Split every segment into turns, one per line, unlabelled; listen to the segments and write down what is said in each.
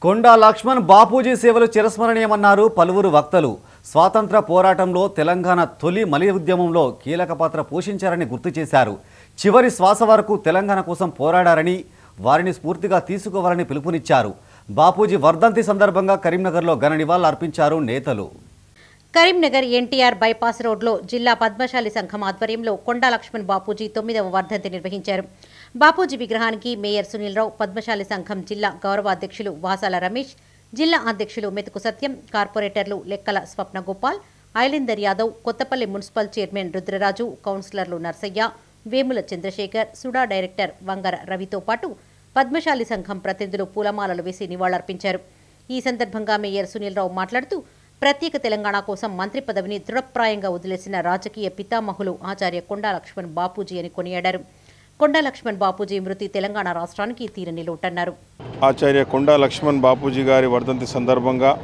కొండా లక్ష్మణ్ బాపూజీ సేవలు చిరస్మరణీయమన్నారు పలువురు వక్తలు స్వాతంత్ర పోరాటంలో తెలంగాణ తొలి మలి ఉద్యమంలో కీలక పాత్ర పోషించారని గుర్తు చేశారు చివరి శ్వాస వరకు తెలంగాణ కోసం పోరాడారని వారిని స్ఫూర్తిగా తీసుకోవాలని పిలుపునిచ్చారు బాపూజీ వర్ధంతి సందర్భంగా కరీంనగర్లో ఘన నివాళులు అర్పించారు నేతలు
కరీంనగర్ ఎన్టీఆర్ బైపాస్ రోడ్లో జిల్లా పద్మశాలి సంఘం ఆధ్వర్యంలో కొండా లక్ష్మణ్ బాపూజీ తొమ్మిదవ వర్ధంతి నిర్వహించారు బాపూజీ విగ్రహానికి మేయర్ సునీల్రావు పద్మశాలి సంఘం జిల్లా గౌరవ అధ్యక్షులు వాసాల రమేష్ జిల్లా అధ్యక్షులు మెతుకు సత్యం కార్పొరేటర్లు లెక్కల స్వప్న గోపాల్ ఐలిందర్ యాదవ్ కొత్తపల్లి మున్సిపల్ చైర్మన్ రుద్రరాజు కౌన్సిలర్లు నర్సయ్య వేముల చంద్రశేఖర్ సుడా డైరెక్టర్ వంగర రవితో పాటు పద్మశాలి సంఘం ప్రతినిధులు పూలమాలలు వేసి నివాళులర్పించారు ఈ సందర్భంగా మేయర్ సునీల్రావు మాట్లాడుతూ ప్రత్యేక తెలంగాణ కోసం మంత్రి పదవిని దృఢప్రాయంగా వదిలేసిన రాజకీయ పితామహులు ఆచార్య కొండా లక్ష్మణ్ బాపూజీ అని కొనియాడారు కొండా లక్ష్మణ్ బాపూజీ మృతి తెలంగాణ రాష్ట్రానికి తీరని లోటన్నారు
ఆచార్య కొండా లక్ష్మణ్ బాపూజీ గారి వర్ధంతి సందర్భంగా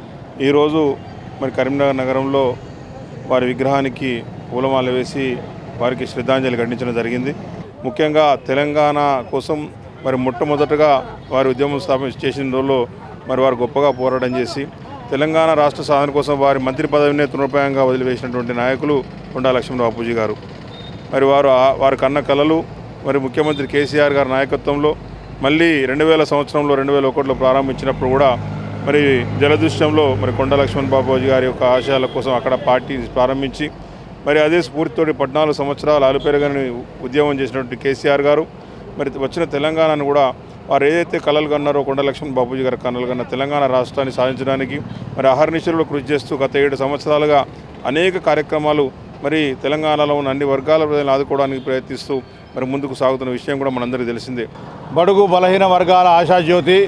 ఈరోజు మరి కరీంనగర్ నగరంలో వారి విగ్రహానికి పూలమాల వేసి వారికి శ్రద్ధాంజలి ఘటించడం జరిగింది ముఖ్యంగా తెలంగాణ కోసం మరి మొట్టమొదటగా వారి ఉద్యమం స్థాపన చేసిన రోజుల్లో మరి వారు గొప్పగా పోరాటం చేసి తెలంగాణ రాష్ట్ర సాధన కోసం వారి మంత్రి పదవిని తృణప్రాయంగా వదిలివేసినటువంటి నాయకులు కొండా లక్ష్మణ్ బాపూజీ గారు మరి వారు ఆ- వారి కన్న కళలు మరి ముఖ్యమంత్రి కేసీఆర్ గారి నాయకత్వంలో మళ్ళీ రెండు వేల సంవత్సరంలో రెండు వేల ఒకటిలో ప్రారంభించినప్పుడు కూడా మరి జలదృశ్యంలో మరి కొండ లక్ష్మణ్ బాబూజీ గారి యొక్క ఆశయాల కోసం అక్కడ పార్టీ ప్రారంభించి మరి అదే స్ఫూర్తితోటి పద్నాలుగు సంవత్సరాలు అలుపెరగని ఉద్యమం చేసినటువంటి కేసీఆర్ గారు మరి వచ్చిన తెలంగాణను కూడా వారు ఏదైతే కళలు కన్నారో కొండ లక్ష్మణ్ బాబూజీ గారి కళలు కన్న తెలంగాణ రాష్ట్రాన్ని సాధించడానికి మరి అహర్నిశలు కృషి చేస్తూ గత ఏడు సంవత్సరాలుగా అనేక కార్యక్రమాలు మరి తెలంగాణలో ఉన్న అన్ని వర్గాల ప్రజలను ఆదుకోవడానికి ప్రయత్నిస్తూ మరి ముందుకు సాగుతున్న విషయం కూడా మనందరికీ తెలిసిందే
బడుగు బలహీన వర్గాల ఆశాజ్యోతి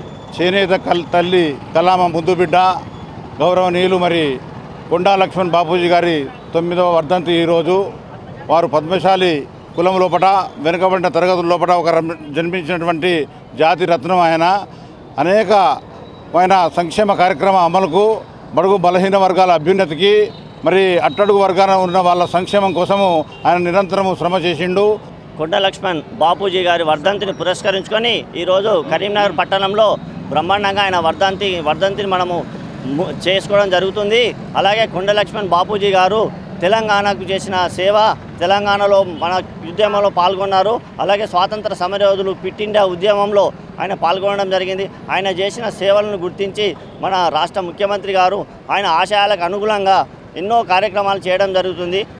చేనేత కల్ తల్లి కలామ ముద్దు బిడ్డ గౌరవనీయులు మరి కొండా లక్ష్మణ్ బాపూజీ గారి తొమ్మిదవ వర్ధంతి ఈరోజు వారు పద్మశాలి కులం లోపట వెనుకబడిన తరగతుల లోపల ఒక రమ్- జన్మించినటువంటి జాతి రత్నం ఆయన అనేకమైన సంక్షేమ కార్యక్రమ అమలుకు బడుగు బలహీన వర్గాల అభ్యున్నతికి మరి అట్టడుగు వర్గాన ఉన్న వాళ్ళ సంక్షేమం కోసము ఆయన నిరంతరము శ్రమ చేసిండు
కొండ లక్ష్మణ్ బాపూజీ గారి వర్ధంతిని పురస్కరించుకొని ఈరోజు కరీంనగర్ పట్టణంలో బ్రహ్మాండంగా ఆయన వర్ధంతి వర్ధంతిని మనము ము- చేసుకోవడం జరుగుతుంది అలాగే కొండ లక్ష్మణ్ బాపూజీ గారు తెలంగాణకు చేసిన సేవ తెలంగాణలో మన ఉద్యమంలో పాల్గొన్నారు అలాగే స్వాతంత్ర సమరయోధులు పిట్ ఇండియా ఉద్యమంలో ఆయన పాల్గొనడం జరిగింది ఆయన చేసిన సేవలను గుర్తించి మన రాష్ట్ర ముఖ్యమంత్రి గారు ఆయన ఆశయాలకు అనుగుణంగా ఎన్నో కార్యక్రమాలు చేయడం జరుగుతుంది